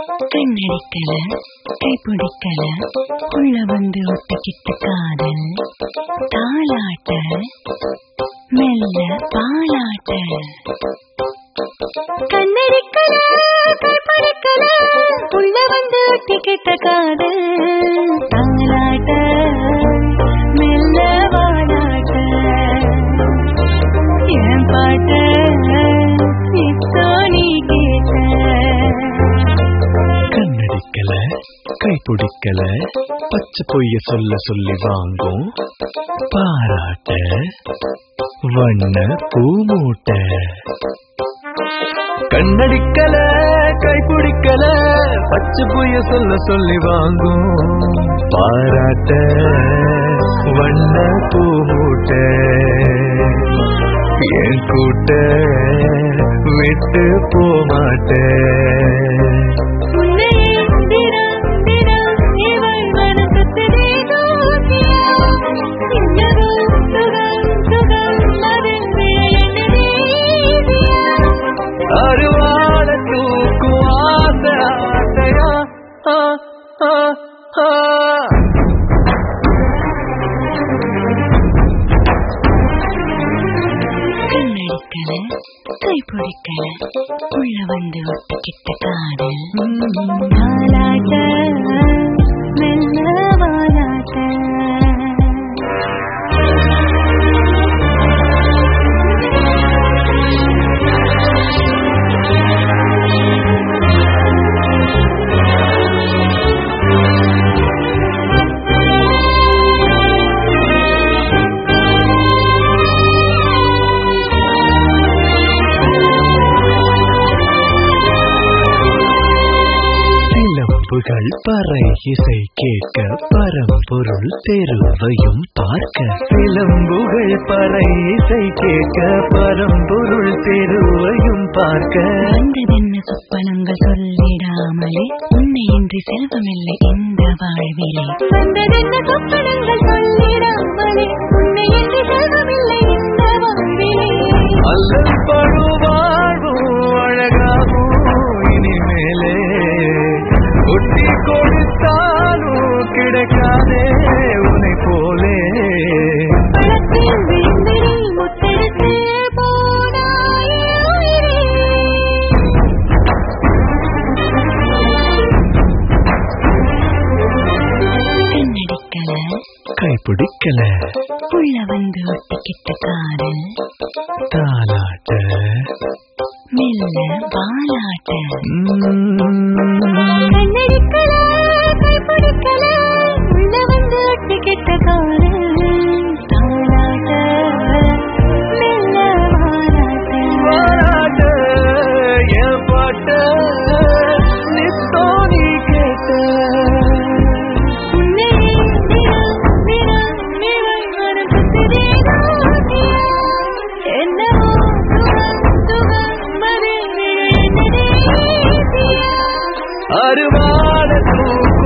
கண்ணடிக்கல கைப்பிடிக்கல உள்ள வந்து ஒட்டிக்கிட்டு காதல் தாளாட்ட மெல்ல பாலாட்ட கண்ணடிக்கல கைப்பிடிக்கல உள்ள வந்து ஒட்டிக்கிட்ட காதல் தாளாட்ட மெல்ல பாலாட்ட என் பாட்ட இப்போ நீ கேட்ட கண்ணடிக்கல கைப்பிடிக்கல பச்சை பொய்ய சொல்ல சொல்லி வாங்கும் பாராட்ட வண்ண பூமூட்ட கண்ணடிக்கல கைப்பிடிக்கல பச்சை பொய்ய சொல்ல சொல்லி வாங்கும் பாராட்ட வண்ண பூமூட்ட என் கூட்ட விட்டு போமாட்டேன் உன்னை தினம் தினம் இவள் மனசுத்ததே நோக்கியா என்னவோ சுகம் சுகம் அதில் விளையாடுதே அருவாள தூக்கும் ஆசை ஆசையா ஆ, ஆ, ஆ. கண்ணடிக்கல கைப்பிடிக்கல உள்ள வந்து ஒட்டிக்கிட்ட காதல் வாலாட்ட மெல்ல வாலாட்ட சிலம்புகள் பறை இசை கேட்க பரம்பொருள் தெருவையும் பார்க்க சிலம்புகள் பறை இசை கேட்க பரம்பொருள் தெருவையும் பார்க்க வந்ததென்ன சொப்பனங்கள் சொல்லிடாமலே உன்னை இன்றி செல்வமில்லை இந்த வாழ்விலே வந்ததென்ன சொப்பனங்கள் சொல்லிடாமலே உன்னை இன்றி செல்வமில்லை இந்த வாழ்விலே அல்லல் படுவாழ்வும் அழகாகும் இனிமேலே ஒட்டி கொடுத்தாலும் கிடைக்காதே உன்னை போலே பழத்தில் விழுந்து நீ முத்தெடுத்து போனாயே உயிரே. கண்ணடிக்கல கைப்பிடிக்கல உள்ள வந்து ஒட்டிக்கிட்ட காதல் தாலாட்ட மெல்ல வாலாட்ட உம். கண்ணடிக்கல கைப்பிடிக்கல உள்ள வந்து ஒட்டிக்கிட்ட காதல் தாலாட்ட மெல்ல வாலாட்ட பாராட்ட, என் பாட்ட நித்தோ நீ கேட்ட உன்னை தினம் தினம் நிழல் மனசுத்ததே நோக்கியா. என்னவோ சுகம் சுகம் பதில் விளையாடுதே பிரியா. அருவான தூக்கு